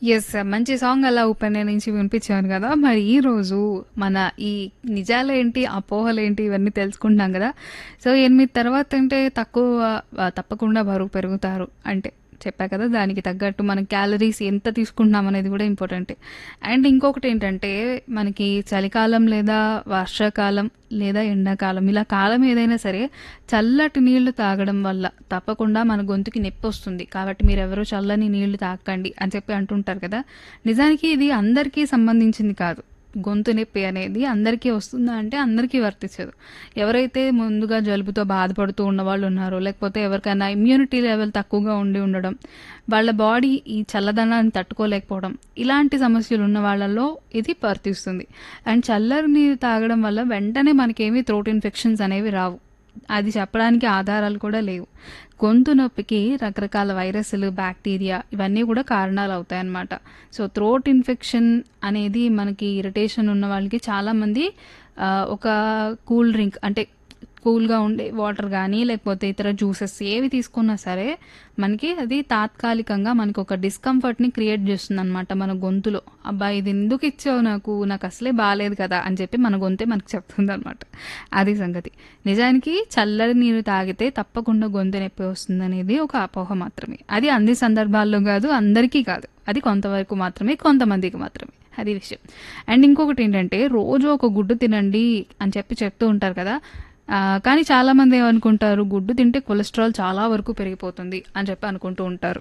Yes. మంచి song అలా 'ఉపన్య' నుంచి వినిపించాను గదా! మరి ఈరోజు మన ఈ నిజాలేంటి, అపోహలేంటి ఇవన్నీ తెలుసుకుంటున్నాం గదా! సో 8 తర్వాత అంటే తక్కువ ఆహ్, తప్పకుండా బరువు పెరుగుతారు అంటే చెప్పా కదా! దానికి తగ్గట్టు మనం క్యాలరీస్ ఎంత తీసుకుంటున్నాం అనేది గూడా ఇంపార్టెంటే. అండ్ ఇంకొకటేంటంటే మనకి చలికాలం లేదా వర్షాకాలం లేదా ఎండాకాలం ఇలా కాలం ఏదైనా సరే చల్లటి నీళ్లు తాగడం వల్ల తప్పకుండా మన గొంతుకి నొప్పొస్తుంది. కాబట్టి మీరెవరు చల్లని నీళ్లు తాగకండి అని చెప్పి అంటుంటారు కదా! నిజానికి ఇది అందరికీ సంబంధించింది కాదు. గొంతు నొప్పి అనేది అందరికీ వస్తుందా అంటే అందరికీ వర్తించదు. ఎవరైతే ముందుగా జలుబుతో బాధపడుతూ ఉన్నవాళ్ళు ఉన్నారో, లేకపోతే ఎవరికైనా ఇమ్యూనిటీ లెవెల్ తక్కువగా ఉండి ఉండడం, వాళ్ళ బాడీ ఈ చల్లదనాన్ని తట్టుకోలేకపోవడం, ఇలాంటి సమస్యలు ఉన్న వాళ్ళలో ఇది వర్తిస్తుంది. అండ్ చల్లని నీరు తాగడం వల్ల వెంటనే మనకేమి థ్రోట్ ఇన్ఫెక్షన్స్ అనేవి రావు. అది చెప్పడానికి ఆధారాలు కూడా లేవు. గొంతు నొప్పికి రకరకాల వైరస్‌లు, బాక్టీరియా ఇవన్నీ కూడా కారణాలవుతాయన్నమాట. సో థ్రోట్ ఇన్ఫెక్షన్ అనేది మనకి ఇరిటేషన్ ఉన్న వాళ్ళకి చాలామంది ఆహ్, ఒక కూల్ డ్రింక్ అంటే కూల్‌గా ఉండే వాటర్ గానీ, లేకపోతే ఇతర జ్యూసెస్ ఏవి తీసుకున్నా సరే మనకి అది తాత్కాలికంగా మనకొక డిస్కంఫర్ట్‌ని క్రియేట్ చేస్తుందన్నమాట మన గొంతులో. అబ్బా! ఇది ఎందుకు ఇచ్చావు నాకు? నాకు అసలే బాలేదు కదా! అని చెప్పి మన గొంతే మనకు చెప్తుందన్నమాట. అది సంగతి. నిజానికి చల్లని నీరు తాగితే తప్పకుండా గొంతు నొప్పి వస్తుందనేది ఒక అపోహ మాత్రమే. అది అన్ని సందర్భాల్లో గాదు, అందరికీ కాదు. అది కొంతవరకు మాత్రమే, కొంతమందికి మాత్రమే. అది విషయం. అండ్ ఇంకొకటేంటంటే రోజు ఒక గుడ్డు తినండి అని చెప్పి చెప్తూ ఉంటారు కదా! ఆహ్, కానీ చాలామంది ఏమనుకుంటారు గుడ్డు తింటే కొలెస్ట్రాల్ చాలా వరకు పెరిగిపోతుంది అని చెప్పి అనుకుంటూ ఉంటారు.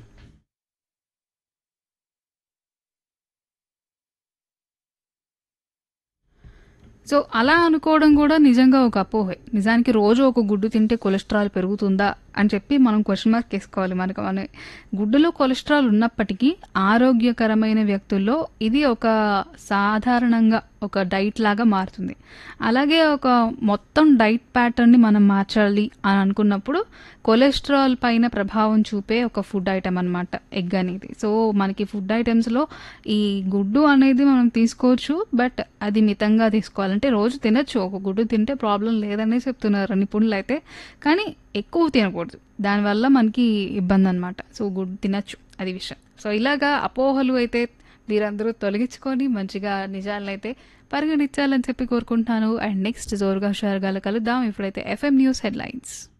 సో అలా అనుకోవడం కూడా నిజంగా ఒక అపోహే. నిజానికి రోజు ఒక గుడ్డు తింటే కొలెస్ట్రాల్ పెరుగుతుందా అని చెప్పి మనం క్వెషన్ మార్క్ ఏసుకోవాలి మనకు మనమే. గుడ్డులో కొలెస్ట్రాల్ ఉన్నప్పటికీ ఆరోగ్యకరమైన వ్యక్తుల్లో ఇది ఒక సాధారణంగా ఒక డైట్ లాగా మారుతుంది. అలాగే ఒక మొత్తం డైట్ ప్యాటర్న్‌ని మనం మార్చాలి అని అనుకున్నప్పుడు కొలెస్ట్రాల్ పైన ప్రభావం చూపే ఒక ఫుడ్ ఐటెమ్ అన్నమాట ఎగ్ అనేది. సో మనకి ఫుడ్ ఐటెమ్స్‌లో ఈ గుడ్డు అనేది మనం తీసుకోవచ్చు. బట్ అది మితంగా తీసుకోవాలి. అంటే రోజు తినొచ్చు. ఒక గుడ్డు తింటే ప్రాబ్లమ్ లేదనే చెప్తున్నారు నిపుణులైతే. కానీ ఎక్కువ తినకూడదు. దానివల్ల మనకి ఇబ్బందన్నమాట. సో గుడ్డు తినొచ్చు. అది విషయం. సో ఇలాగా అపోహలు అయితే మీరందరూ తొలగించుకొని మంచిగా నిజాలనైతే పరిగణించాలని చెప్పి కోరుకుంటున్నాను. అండ్ నెక్స్ట్ జోరుగా హుషారుగాలో కలుద్దాం. ఇప్పుడైతే ఎఫ్ఎం న్యూస్ హెడ్‌లైన్స్.